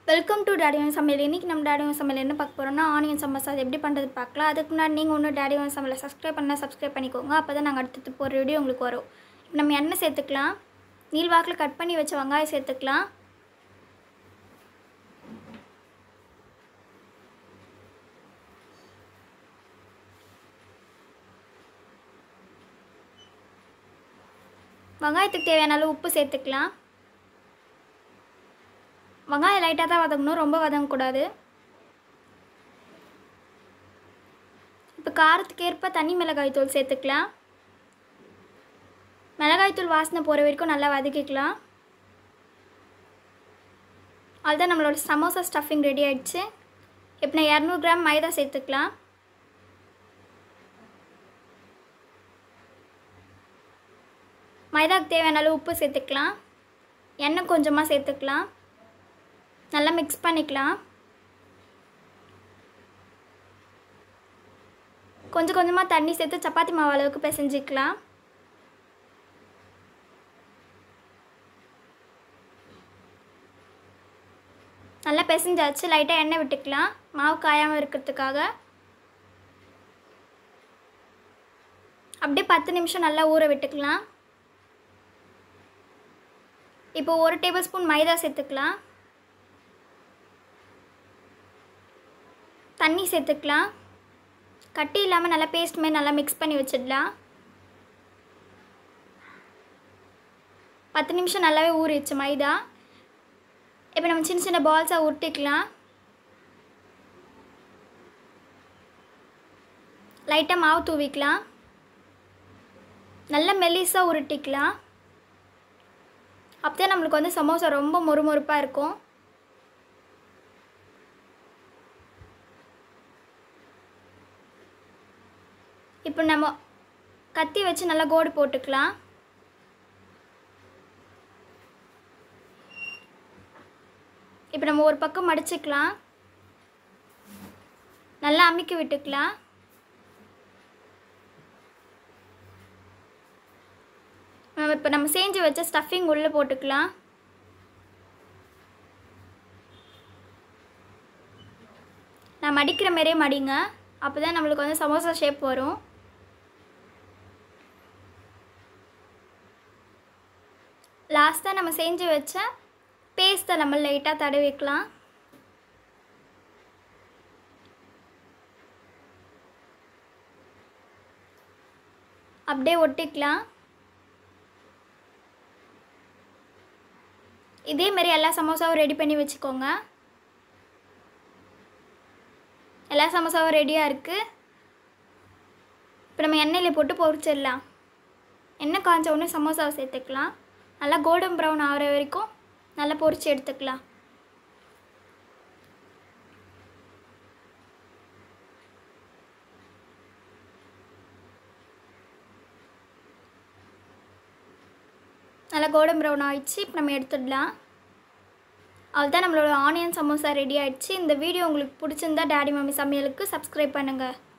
welcome to டேடிவன் சமையல் இன்றைக்கி நம்ம டேடிவன் சமையல் என்ன பார்க்க போகிறோம்னா ஆனியன் சமோசா அது எப்படி பண்ணுறது பார்க்கலாம் அதுக்கு முன்னாடி நீங்கள் ஒன்றும் டேடிவன் சமையலை சப்ஸ்கிரைப் பண்ணால் சப்ஸ்கிரைப் பண்ணிக்கோங்க அப்போ தான் நாங்கள் அடுத்தது போகிற வீடியோ உங்களுக்கு வரும் இப்போ நம்ம எண்ணெய் சேர்த்துக்கலாம் நீள்வாக்கில் கட் பண்ணி வச்ச வெங்காயம் சேர்த்துக்கலாம் வெங்காயத்துக்கு தேவையான அளவு உப்பு சேர்த்துக்கலாம் வெங்காயம் லைட்டாக தான் வதங்கணும் ரொம்ப வதங்கக்கூடாது இப்போ காரத்துக்கு ஏற்ப தனி மிளகாய் தூள் சேர்த்துக்கலாம் மிளகாய் தூள் வாசனை போகிற வரைக்கும் நல்லா வதக்கிக்கலாம் அதுதான் நம்மளோட சமோசா ஸ்டஃபிங் ரெடி ஆயிடுச்சு இப்போ நான் இரநூறு கிராம் மைதா சேர்த்துக்கலாம் மைதாக்கு தேவையான அளவு உப்பு சேர்த்துக்கலாம் எண்ணெய் கொஞ்சமாக சேர்த்துக்கலாம் நல்லா மிக்ஸ் பண்ணிக்கலாம் கொஞ்சம் கொஞ்சமாக தண்ணி சேர்த்து சப்பாத்தி மாவு அளவுக்கு பிசைஞ்சிக்கலாம் நல்லா பிசைஞ்சாச்சு லைட்டாக எண்ணெய் விட்டுக்கலாம் மாவு காயாமல் இருக்கிறதுக்காக அப்படியே பத்து நிமிஷம் நல்லா ஊற விட்டுக்கலாம் இப்போ ஒரு டேபிள் ஸ்பூன் மைதா சேர்த்துக்கலாம் தண்ணி சேர்த்துக்கலாம் கட்டி இல்லாமல் நல்லா பேஸ்ட் மாதிரி நல்லா மிக்ஸ் பண்ணி வச்சிடலாம் பத்து நிமிஷம் நல்லாவே ஊறிடுச்சு மைதா இப்போ நம்ம சின்ன சின்ன பால்ஸாக உருட்டிக்கலாம் லைட்டாக மாவு தூவிக்கலாம் நல்லா மெல்லிஸாக உருட்டிக்கலாம் அப்போதான் நம்மளுக்கு வந்து சமோசா ரொம்ப மொறுமொறுப்பாக இருக்கும் இப்போ நம்ம கத்தி வச்சு நல்லா கோடு போட்டுக்கலாம் இப்போ நம்ம ஒரு பக்கம் மடிச்சுக்கலாம் நல்லா அமுக்கி விட்டுக்கலாம் நம்ம இப்போ நம்ம செஞ்சு வச்ச ஸ்டஃபிங் உள்ளே போட்டுக்கலாம் நான் மடிக்கிற மாதிரியே மடிங்க அப்போ தான் நம்மளுக்கு வந்து சமோசா ஷேப் வரும் லாஸ்ட்டாக நம்ம செஞ்சு வச்ச பேஸ்ட்டை நம்ம லைட்டாக தடவிக்கலாம் அப்படியே ஒட்டிக்கலாம் இதே மாதிரி எல்லா சமோசாவும் ரெடி பண்ணி வச்சுக்கோங்க எல்லா சமோசாவும் ரெடியாக இருக்குது இப்போ நம்ம எண்ணெயில் போட்டு பொரிச்சிடலாம் எண்ணெய் காஞ்ச உடனே சமோசாவை சேர்த்துக்கலாம் நல்லா கோல்டன் ப்ரௌன் ஆகிற வரைக்கும் நல்லா பொரிச்சு எடுத்துக்கலாம் நல்லா கோல்டன் ப்ரௌன் ஆயிடுச்சு இப்போ நம்ம எடுத்துடலாம் அவ்வளோதான் நம்மளோட ஆனியன் சமோசா ரெடி ஆயிடுச்சு இந்த வீடியோ உங்களுக்கு பிடிச்சிருந்தா டேடி மம்மி சமையலுக்கு சப்ஸ்கிரைப் பண்ணுங்கள்